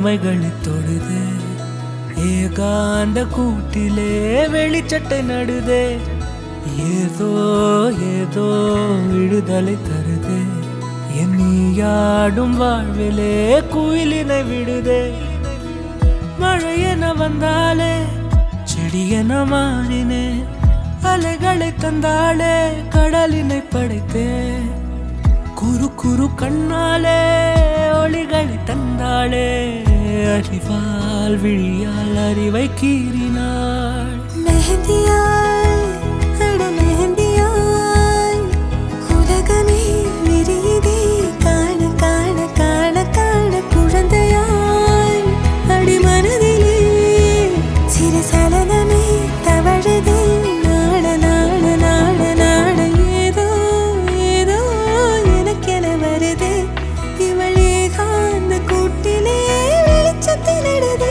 இமைகளை தொடுதே ஏகாந்த கூட்டிலே வெளிச்சட்டை நடுதே ஏதோ ஏதோ விடுதலை தருதே என் நீயாடும் வாழ்விலே குயிலினை விடுதே மழை என வந்தாலே செடி என மாறினே அலைகளை தந்தாளே கடலினை படைத்தே குறு குறு கண்ணாலே ஒளிகளை தந்தாளே அறிவால் விழியால் அறிவை கீறினாள் மெஹந்தியாய் அட மெஹந்தியாய் உலகமே விரியுதே காண காண காண காண குழந்தையாய் அடி மனதிலே சிறு சலனமே தவழுதே நாட நாட நாட நாட ஏதோ ஏதோ எனக்கென வருதே இவள் ஏகாந்த கூட்டிலே வெளிச்சத்தினிடுதே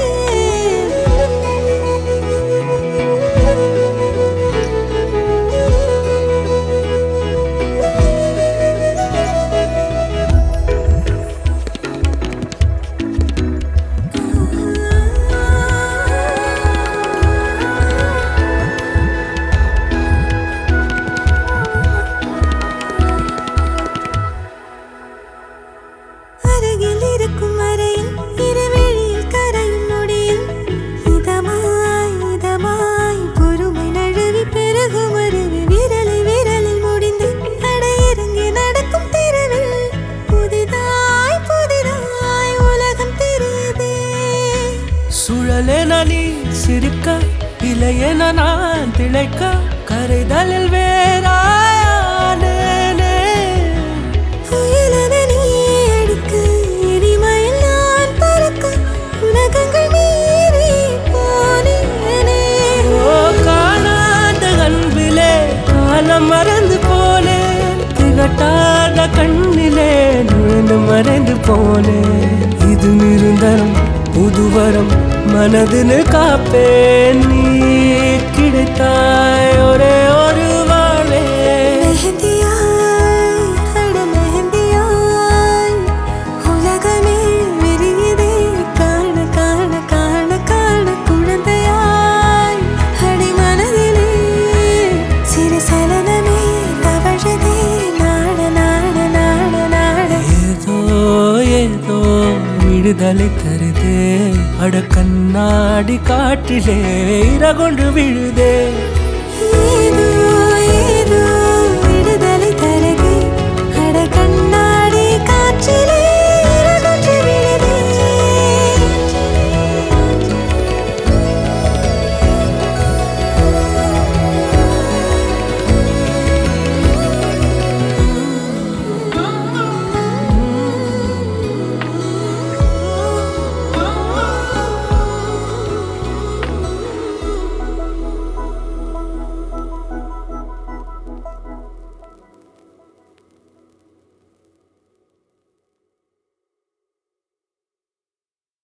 அருகில் இருக்கும் அறையில் இருவெளியில் கரையும் நொடியில் இதமாய் இதமாய் பொறுமை நழுவி பெருகும் அருவி விரலை விரலில் முடிந்து அடையிறங்கி நடக்கும் தெருவில் புதிதாய் புதிதாய் உலகம் தெரியுதே சுழலென நீ சிரிக்க இலையென நான் திளைக்க கரைதலில் வேறாயானேனே புயலென நீ அடிக்க இனிமையில் நான் பறக்க உலகங்கள் மீறி போனேனே ஓ காணாத அன்பிலே காலம் மறந்து போனேன் திகட்டாத கண்ணிலே நுழைந்து மறைந்து போனேன் இது நிரந்தரம் புதுவரம் மனதில் காப்பேன் நீ கிடைத்தாய் ஒரே ஒரு வாழே மெஹந்தியாய் அட மெஹந்தியாய் உலகமே விரியுதே காண காண காண காண குழந்தையாய் அடி மனதிலே சிறு சலனமே தவழுதே நாட நாட நாட நாட ஏதோ ஏதோ விடுதலை தருதே அட கண்ணாடி காற்றிலே இரகொண்டு விழுதே ஏதோ ஏதோ